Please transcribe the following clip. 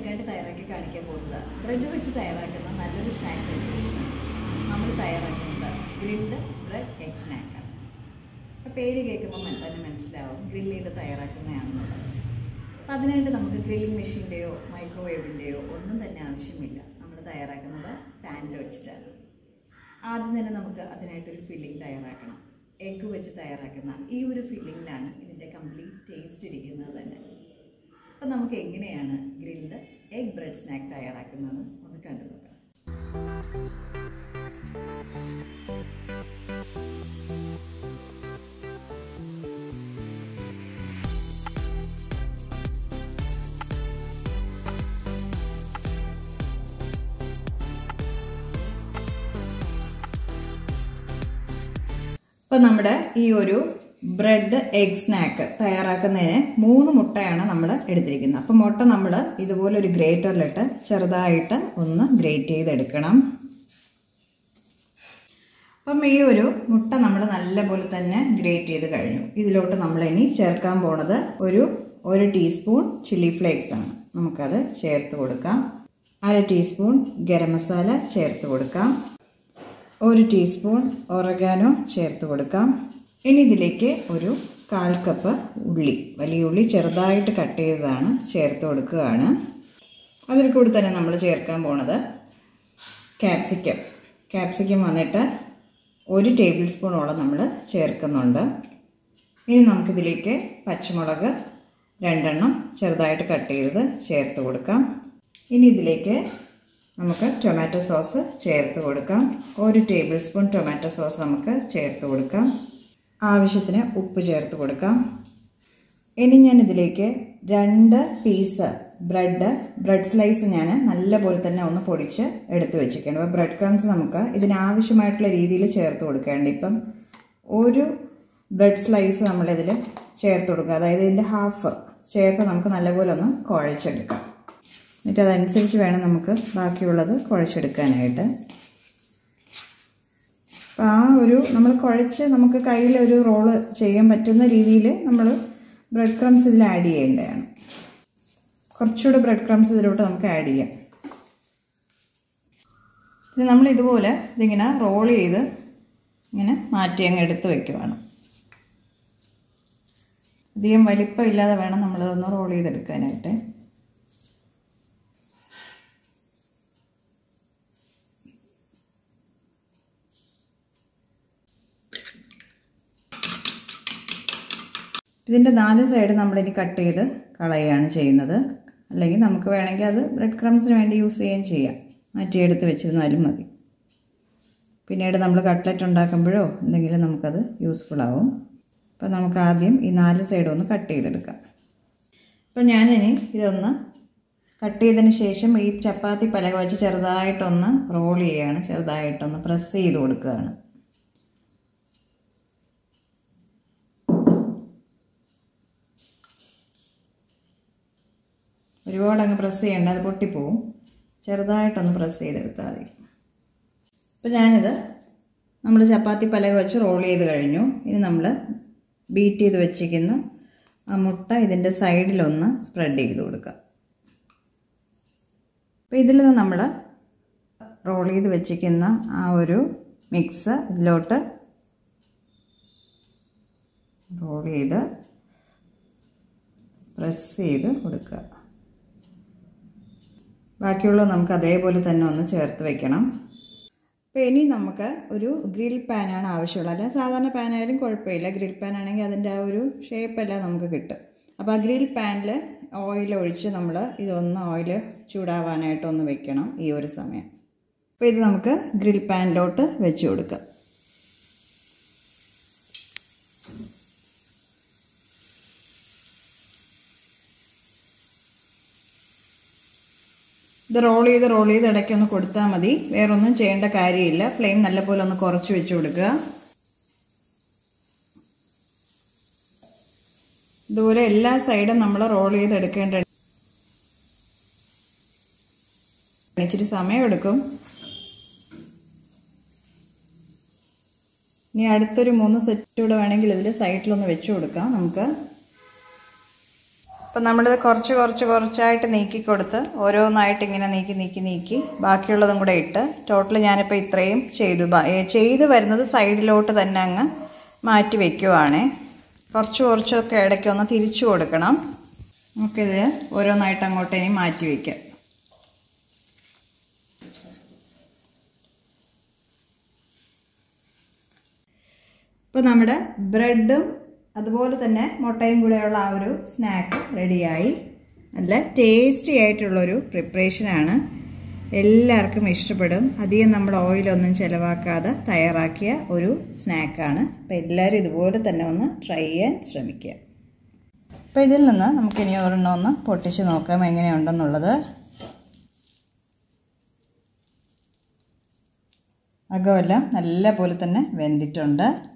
നിങ്ങൾക്കായിട്ട് തയ്യാറാക്കി കാണിക്കാൻ പോകുന്നത് ബ്രെഡ് വെച്ച് തയ്യാറാക്കുന്ന നല്ലൊരു സ്നാക്ക് പ്രിപ്പറേഷനാണ് നമ്മൾ തയ്യാറാക്കുന്നത് ഗ്രിൽഡ് ബ്രെഡ് എഗ് സ്നാക്കാണ് അപ്പോൾ പേര് കേൾക്കുമ്പോൾ മൻ- തന്നെ മനസ്സിലാവും ഗ്രിൽ ചെയ്ത് തയ്യാറാക്കുന്നതാണെന്നുള്ളത് അപ്പം അതിനായിട്ട് നമുക്ക് ഗ്രില്ലിംഗ് മെഷീൻ്റെയോ മൈക്രോവേവിൻ്റെയോ ഒന്നും തന്നെ ആവശ്യമില്ല നമ്മൾ തയ്യാറാക്കുന്നത് പാനിൽ വെച്ചിട്ടാണ് ആദ്യം തന്നെ നമുക്ക് അതിനായിട്ടൊരു ഫില്ലിംഗ് തയ്യാറാക്കണം എഗ്ഗ് വെച്ച് തയ്യാറാക്കുന്ന ഈ ഒരു ഫില്ലിങ്ങിലാണ് ഇതിൻ്റെ കംപ്ലീറ്റ് ടേസ്റ്റ് ഇരിക്കുന്നത് തന്നെ അപ്പം നമുക്ക് എങ്ങനെയാണ് ഗ്രിൽഡ് എഗ് ബ്രെഡ് സ്നാക്ക് തയ്യാറാക്കുന്നത് ഒന്ന് കണ്ടു നോക്കാം ഇപ്പം നമ്മുടെ ഈ ഒരു ബ്രെഡ് എഗ് സ്നാക്ക് തയ്യാറാക്കുന്നതിന് മൂന്ന് മുട്ടയാണ് നമ്മൾ എടുത്തിരിക്കുന്നത് അപ്പം മുട്ട നമ്മൾ ഇതുപോലെ ഒരു ഗ്രേറ്ററിലിട്ട് ചെറുതായിട്ട് ഒന്ന് ഗ്രേറ്റ് ചെയ്തെടുക്കണം അപ്പം ഈ ഒരു മുട്ട നമ്മൾ നല്ലപോലെ തന്നെ ഗ്രേറ്റ് ചെയ്ത് കഴിഞ്ഞു ഇതിലോട്ട് നമ്മൾ ഇനി ചേർക്കാൻ പോണത് ഒരു ഒരു ടീസ്പൂൺ ചില്ലി ഫ്ലേക്സ് ആണ് നമുക്കത് ചേർത്ത് കൊടുക്കാം അര ടീസ്പൂൺ ഗരം മസാല ചേർത്ത് കൊടുക്കാം ഒരു ടീസ്പൂൺ ഒറഗാനോ ചേർത്ത് കൊടുക്കാം ഇനി ഇതിലേക്ക് ഒരു കാൽ കപ്പ് ഉള്ളി വലിയ ഉള്ളി ചെറുതായിട്ട് കട്ട് ചെയ്തതാണ് ചേർത്ത് കൊടുക്കുകയാണ് അതിൽ കൂടി തന്നെ നമ്മൾ ചേർക്കാൻ പോണത് ക്യാപ്സിക്കം ക്യാപ്സിക്കം വന്നിട്ട് ഒരു ടേബിൾ സ്പൂണോളം നമ്മൾ ചേർക്കുന്നുണ്ട് ഇനി നമുക്കിതിലേക്ക് പച്ചമുളക് രണ്ടെണ്ണം ചെറുതായിട്ട് കട്ട് ചെയ്തത് ചേർത്ത് കൊടുക്കാം ഇനി ഇതിലേക്ക് നമുക്ക് ടൊമാറ്റോ സോസ് ചേർത്ത് കൊടുക്കാം ഒരു ടേബിൾ സ്പൂൺ ടൊമാറ്റോ സോസ് നമുക്ക് ചേർത്ത് കൊടുക്കാം ആവശ്യത്തിന് ഉപ്പ് ചേർത്ത് കൊടുക്കാം ഇനി ഞാൻ ഇതിലേക്ക് രണ്ട് പീസ് ബ്രെഡ് ബ്രെഡ് സ്ലൈസ് ഞാൻ നല്ലപോലെ തന്നെ ഒന്ന് പൊടിച്ച് എടുത്ത് വെച്ചിരിക്കണം അപ്പോൾ ബ്രെഡ് ക്രംസ് നമുക്ക് ഇതിനാവശ്യമായിട്ടുള്ള രീതിയിൽ ചേർത്ത് കൊടുക്കേണ്ട ഇപ്പം ഒരു ബ്രെഡ് സ്ലൈസ് നമ്മളിതിൽ ചേർത്ത് കൊടുക്കുക അതായത് ഇതിൻ്റെ ഹാഫ് ചേർത്ത് നമുക്ക് നല്ലപോലെ ഒന്ന് കുഴച്ചെടുക്കാം എന്നിട്ട് അതനുസരിച്ച് വേണം നമുക്ക് ബാക്കിയുള്ളത് കുഴച്ചെടുക്കാനായിട്ട് അപ്പോൾ ആ ഒരു നമ്മൾ കുഴച്ച് നമുക്ക് കയ്യിൽ ഒരു റോള് ചെയ്യാൻ പറ്റുന്ന രീതിയിൽ നമ്മൾ ബ്രെഡ് ക്രംസ് ഇതിൽ ആഡ് ചെയ്യേണ്ടതാണ് കുറച്ചുകൂടെ ബ്രെഡ് ക്രംസ് ഇതിലോട്ട് നമുക്ക് ആഡ് ചെയ്യാം പിന്നെ നമ്മൾ ഇതുപോലെ ഇതിങ്ങനെ റോൾ ചെയ്ത് ഇങ്ങനെ മാറ്റി അങ്ങ് എടുത്ത് വെക്കുവാണ് അധികം വലിപ്പം ഇല്ലാതെ വേണം നമ്മളതൊന്ന് റോൾ ചെയ്തെടുക്കാനായിട്ട് ഇതിൻ്റെ നാല് സൈഡ് നമ്മളിനി കട്ട് ചെയ്ത് കളയുകയാണ് ചെയ്യുന്നത് അല്ലെങ്കിൽ നമുക്ക് വേണമെങ്കിൽ അത് ബ്രെഡ് ക്രംസിന് വേണ്ടി യൂസ് ചെയ്യുകയും ചെയ്യാം മാറ്റിയെടുത്ത് വെച്ചിരുന്നാലും മതി പിന്നീട് നമ്മൾ കട്ട്ലറ്റ് ഉണ്ടാക്കുമ്പോഴോ എന്തെങ്കിലും നമുക്കത് യൂസ്ഫുൾ ആവും അപ്പോൾ നമുക്ക് ആദ്യം ഈ നാല് സൈഡും ഒന്ന് കട്ട് ചെയ്തെടുക്കാം അപ്പോൾ ഞാനിനി ഇതൊന്ന് കട്ട് ചെയ്തതിന് ശേഷം ഈ ചപ്പാത്തി പലക വെച്ച് ചെറുതായിട്ടൊന്ന് റോൾ ചെയ്യുകയാണ് ചെറുതായിട്ടൊന്ന് പ്രസ് ചെയ്ത് കൊടുക്കുകയാണ് ഒരുപാട് അങ്ങ് പ്രസ് ചെയ്യേണ്ട അത് പൊട്ടിപ്പോവും ചെറുതായിട്ടൊന്ന് പ്രസ് ചെയ്തെടുത്താൽ മതി ഇപ്പം ഞാനിത് നമ്മൾ ചപ്പാത്തി പലക വെച്ച് റോൾ ചെയ്ത് കഴിഞ്ഞു ഇനി നമ്മൾ ബീറ്റ് ചെയ്ത് വെച്ചിരിക്കുന്ന ആ മുട്ട ഇതിൻ്റെ സൈഡിലൊന്ന് സ്പ്രെഡ് ചെയ്ത് കൊടുക്കുക അപ്പോൾ ഇതിൽ നിന്ന് നമ്മൾ റോൾ ചെയ്ത് വെച്ചിരിക്കുന്ന ആ ഒരു മിക്സ് ഇതിലോട്ട് റോൾ ചെയ്ത് പ്രസ് ചെയ്ത് കൊടുക്കുക ബാക്കിയുള്ളത് നമുക്ക് അതേപോലെ തന്നെ ഒന്ന് ചേർത്ത് വെക്കണം അപ്പോൾ ഇനി നമുക്ക് ഒരു ഗ്രിൽ പാനാണ് ആവശ്യമുള്ളത് അല്ല സാധാരണ പാനായാലും കുഴപ്പമില്ല ഗ്രിൽ പാൻ ആണെങ്കിൽ അതിൻ്റെ ആ ഒരു ഷേപ്പെല്ലാം നമുക്ക് കിട്ടും അപ്പോൾ ആ ഗ്രിൽ പാനിൽ ഓയിൽ ഒഴിച്ച് നമ്മൾ ഇതൊന്ന് ഓയിൽ ചൂടാവാനായിട്ടൊന്ന് വെക്കണം ഈ ഒരു സമയം അപ്പോൾ ഇത് നമുക്ക് ഗ്രിൽ പാനിലോട്ട് വെച്ച് കൊടുക്കാം ഇത് റോൾ ചെയ്ത് റോൾ ചെയ്ത് ഇടയ്ക്കൊന്ന് കൊടുത്താൽ മതി വേറൊന്നും ചെയ്യേണ്ട കാര്യമില്ല ഫ്ലെയിം നല്ലപോലെ ഒന്ന് കുറച്ച് വെച്ച് കൊടുക്കുക ഇതുപോലെ എല്ലാ സൈഡും നമ്മൾ റോൾ ചെയ്ത് എടുക്കേണ്ട ഇച്ചിരി സമയമെടുക്കും ഇനി അടുത്തൊരു മൂന്ന് സെറ്റ് കൂടെ വേണമെങ്കിൽ ഇതിൽ സൈഡിലൊന്ന് വെച്ച് കൊടുക്കാം നമുക്ക് അപ്പം നമ്മളിത് കുറച്ച് കുറച്ച് കുറച്ചായിട്ട് നീക്കി കൊടുത്ത് ഓരോന്നായിട്ട് ഇങ്ങനെ നീക്കി നീക്കി നീക്കി ബാക്കിയുള്ളതും കൂടെ ഇട്ട് ടോട്ടൽ ഞാനിപ്പോൾ ഇത്രയും ചെയ്തു ബ- ഏ, ചെയ്ത് വരുന്നത് സൈഡിലോട്ട് തന്നെ അങ്ങ് മാറ്റി വെക്കുവാണേ കുറച്ച് കുറച്ചൊക്കെ ഇടയ്ക്ക് ഒന്ന് തിരിച്ചു കൊടുക്കണം നമുക്കിത് ഓരോന്നായിട്ട് അങ്ങോട്ട് ഇനി മാറ്റി വയ്ക്കാം ഇപ്പോൾ നമ്മുടെ ബ്രെഡും അതുപോലെ തന്നെ മുട്ടയും കൂടെയുള്ള ആ ഒരു സ്നാക്ക് റെഡിയായി നല്ല ടേസ്റ്റി ആയിട്ടുള്ളൊരു പ്രിപ്പറേഷനാണ് എല്ലാവർക്കും ഇഷ്ടപ്പെടും അധികം നമ്മൾ ഓയിലൊന്നും ചിലവാക്കാതെ തയ്യാറാക്കിയ ഒരു സ്നാക്കാണ് അപ്പോൾ എല്ലാവരും ഇതുപോലെ തന്നെ ഒന്ന് ട്രൈ ചെയ്യാൻ ശ്രമിക്കുക അപ്പോൾ ഇതിൽ നിന്ന് നമുക്കിനി ഒരെണ്ണം ഒന്ന് പൊട്ടിച്ച് നോക്കാം എങ്ങനെയുണ്ടെന്നുള്ളത് അകമെല്ലാം നല്ല പോലെ തന്നെ വെന്തിട്ടുണ്ട്